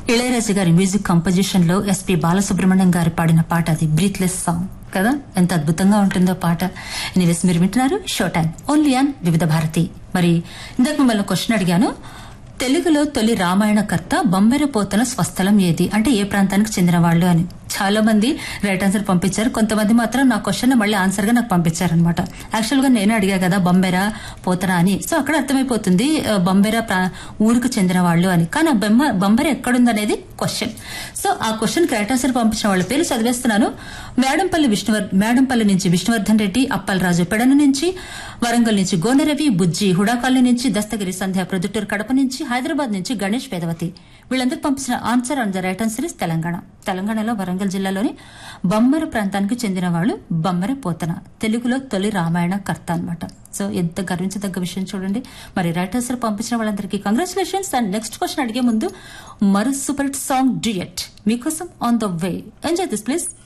ఇళయరాజు గారి music composition లో SP Balasubrahmanyam గారు పాడిన పాట అది బ్రీత్లెస్ సాంగ్ కదా ఎంత అద్భుతంగా ఉంటుందో పాట ఎనీవేస్ మీరు వింటున్నారు షో టైం ఓన్లీ ఆన్ వివిధ భారతి మరి ఇందాక మిమ్మల్ని క్వశ్చన్ అడిగాను తెలుగులో తొలి రామాయణ కర్త బొమ్మెర పోతన స్వస్థలం ఏది అంటే ఏ ప్రాంతానికి చెందిన వాళ్ళు అని చాలా మంది రైట్ ఆన్సర్ పంపించారు కొంతమంది మాత్రం నా క్వశ్చన్ మళ్ళీ ఆన్సర్ గా నాకు పంపించారనమాట యాక్చువల్ గా నేను అడిగా కదా బొంబెర పోతన అని సో అక్కడ అర్థమైపోతుంది ఆ, బొంబెర ప్రా- ఊరికి చెందిన వాళ్ళు అని కానీ ఆ బొమ్మ బొంబెర ఎక్కడుందనేది క్వశ్చన్ సో ఆ క్వశ్చన్ కి రైట్ ఆన్సర్ పంపించిన వాళ్ళ పేరు చదివేస్తున్నాను మేడంపల్లి విష్ణువర్ మేడంపల్లి నుంచి విష్ణువర్ధన్ రెడ్డి అప్పలరాజు పెడన నుంచి వరంగల్ నుంచి గోనరవి బుజ్జి హుడాకాలనీ నుంచి దస్తగిరి సంధ్య ప్రొద్దుటూరు కడప నుంచి హైదరాబాద్ నుంచి గణేష్ వేదవతి వీళ్ళందరూ పంపించిన answer and the right answer is Telangana తెలంగాణలో వరంగల్ జిల్లాలోని బొమ్మర ప్రాంతానికి చెందిన వాళ్ళు బొమ్మర పోతన తెలుగులో తొలి రామాయణ కర్త అన్నమాట సో ఎంత గర్వించదగ్గ విషయం చూడండి మరి రైట్ ఆన్సర్ పంపించిన వాళ్ళందరికీ కంగ్రాచులేషన్స్ అండ్ నెక్స్ట్ క్వశ్చన్ అడిగే ముందు మరో సూపర్ హిట్ సాంగ్ డ్యూయట్ మీకోసం on the way enjoy this please